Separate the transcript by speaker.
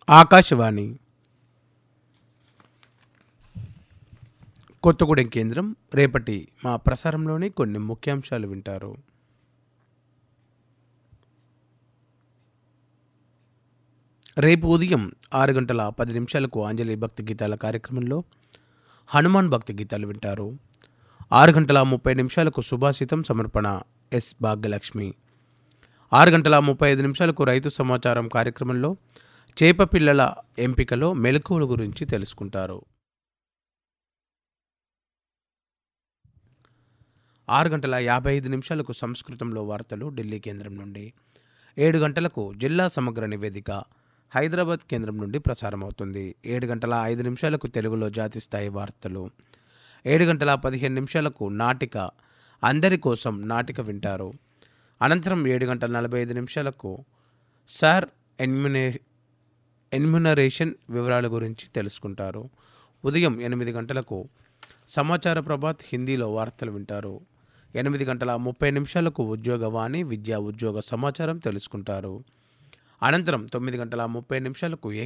Speaker 1: ఆకాశవాణి కొత్తగూడెం కేంద్రం రేపటి మా ప్రసారంలోని కొన్ని ముఖ్యాంశాలు వింటారు రేపు ఉదయం ఆరు గంటల పది నిమిషాలకు ఆంజలి భక్తి గీతాల కార్యక్రమంలో హనుమాన్ భక్తి గీతాలు వింటారు ఆరు గంటల ముప్పై నిమిషాలకు సుభాషితం సమర్పణ ఎస్ భాగ్యలక్ష్మి ఆరు గంటల ముప్పై ఐదు నిమిషాలకు రైతు సమాచారం కార్యక్రమంలో చేప పిల్లల ఎంపికలో మెలకువల గురించి తెలుసుకుంటారు ఆరు గంటల యాభై ఐదు నిమిషాలకు సంస్కృతంలో వార్తలు ఢిల్లీ కేంద్రం నుండి ఏడు గంటలకు జిల్లా సమగ్ర నివేదిక హైదరాబాద్ కేంద్రం నుండి ప్రసారమవుతుంది ఏడు గంటల ఐదు నిమిషాలకు తెలుగులో జాతి స్థాయి వార్తలు ఏడు గంటల పదిహేను నిమిషాలకు నాటిక అందరి కోసం నాటిక వింటారు అనంతరం ఏడు గంటల నలభై ఐదు నిమిషాలకు సార్ ఎన్యునే ఎన్యునరేషన్ వివరాల గురించి తెలుసుకుంటారు ఉదయం ఎనిమిది గంటలకు సమాచార ప్రభాత్ హిందీలో వార్తలు వింటారు ఎనిమిది గంటల ముప్పై నిమిషాలకు ఉద్యోగవాణి విద్యా ఉద్యోగ సమాచారం తెలుసుకుంటారు అనంతరం తొమ్మిది గంటల ముప్పై నిమిషాలకు